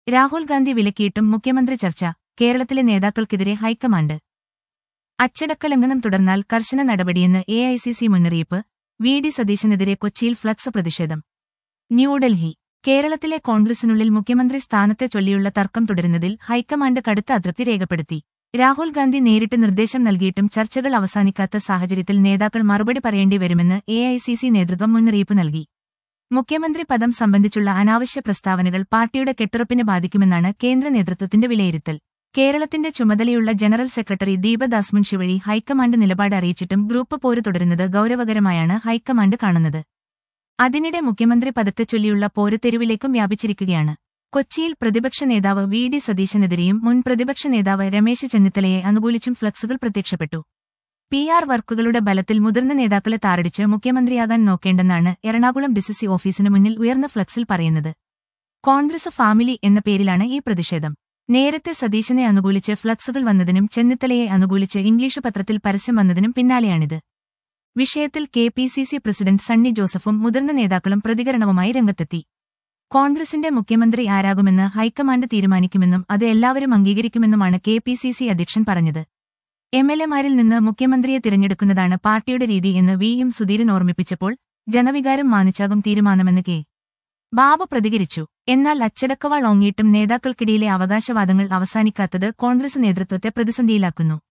രാഹുൽ ഗാന്ധി വിലക്കിയിട്ടും മുഖ്യമന്ത്രി ചർച്ച കേരളത്തിലെ നേതാക്കൾക്കെതിരെ ഹൈക്കമാൻഡ് അച്ചടക്ക ലംഘനം തുടർന്നാൽ കർശന നടപടിയെന്ന് എ ഐ സി സി മുന്നറിയിപ്പ് വി ഡി സതീശനെതിരെ കൊച്ചിയിൽ ഫ്ലക്സ് പ്രതിഷേധം ന്യൂഡൽഹി കേരളത്തിലെ കോൺഗ്രസിനുള്ളിൽ മുഖ്യമന്ത്രി സ്ഥാനത്തെ ചൊല്ലിയുള്ള തർക്കം തുടരുന്നതിൽ ഹൈക്കമാൻഡ് കടുത്ത അതൃപ്തി രേഖപ്പെടുത്തി രാഹുൽ ഗാന്ധി നേരിട്ട് നിർദ്ദേശം നൽകിയിട്ടും ചർച്ചകൾ അവസാനിക്കാത്ത സാഹചര്യത്തിൽ നേതാക്കൾ മറുപടി പറയേണ്ടി വരുമെന്ന് എ ഐ സി സി നേതൃത്വം മുന്നറിയിപ്പ് നൽകി മുഖ്യമന്ത്രി പദം സംബന്ധിച്ചുള്ള അനാവശ്യ പ്രസ്താവനകൾ പാർട്ടിയുടെ കെട്ടുറപ്പിനെ ബാധിക്കുമെന്നാണ് കേന്ദ്ര നേതൃത്വത്തിന്റെ വിലയിരുത്തൽ കേരളത്തിന്റെ ചുമതലയുള്ള ജനറൽ സെക്രട്ടറി ദീപദാസ് മുൻഷി വഴി ഹൈക്കമാൻഡ് നിലപാട് അറിയിച്ചിട്ടും ഗ്രൂപ്പ് പോര് തുടരുന്നത് ഗൌരവകരമായാണ് ഹൈക്കമാൻഡ് കാണുന്നത് അതിനിടെ മുഖ്യമന്ത്രി പദത്തെച്ചൊല്ലിയുള്ള പോര് തെരുവിലേക്കും വ്യാപിച്ചിരിക്കുകയാണ് കൊച്ചിയിൽ പ്രതിപക്ഷ നേതാവ് വി ഡി സതീശനെതിരെയും മുൻ പ്രതിപക്ഷ നേതാവ് രമേശ് ചെന്നിത്തലയെ അനുകൂലിച്ചും ഫ്ലക്സുകൾ പ്രത്യക്ഷപ്പെട്ടു പി ആർ വർക്കുകളുടെ ബലത്തിൽ മുതിർന്ന നേതാക്കളെ താറടിച്ച് മുഖ്യമന്ത്രിയാകാൻ നോക്കേണ്ടെന്നാണ് എറണാകുളം ഡിസിസി ഓഫീസിന് മുന്നിൽ ഉയർന്ന ഫ്ലക്സിൽ പറയുന്നത് കോൺഗ്രസ് ഫാമിലി എന്ന പേരിലാണ് ഈ പ്രതിഷേധം നേരത്തെ സതീശനെ അനുകൂലിച്ച് ഫ്ലക്സുകൾ വന്നതിനും ചെന്നിത്തലയെ അനുകൂലിച്ച് ഇംഗ്ലീഷ് പത്രത്തിൽ പരസ്യം വന്നതിനും പിന്നാലെയാണിത് വിഷയത്തിൽ K P C C president Sunny ജോസഫും മുതിർന്ന നേതാക്കളും പ്രതികരണവുമായി രംഗത്തെത്തി കോൺഗ്രസിന്റെ മുഖ്യമന്ത്രി ആരാകുമെന്ന് ഹൈക്കമാൻഡ് തീരുമാനിക്കുമെന്നും അത് എല്ലാവരും അംഗീകരിക്കുമെന്നുമാണ് കെ പി സി സി അധ്യക്ഷൻ പറഞ്ഞത് എം എൽ എമാരിൽ നിന്ന് മുഖ്യമന്ത്രിയെ തിരഞ്ഞെടുക്കുന്നതാണ് പാർട്ടിയുടെ രീതി എന്ന് വി എം സുധീരൻ ഓർമ്മിപ്പിച്ചപ്പോൾ ജനവികാരം മാനിച്ചാകും തീരുമാനമെന്ന് കെ ബാബു പ്രതികരിച്ചു എന്നാൽ അച്ചടക്കവാൾ ഓങ്ങിയിട്ടും നേതാക്കൾക്കിടയിലെ അവകാശവാദങ്ങൾ അവസാനിക്കാത്തത് കോൺഗ്രസ് നേതൃത്വത്തെ പ്രതിസന്ധിയിലാക്കുന്നു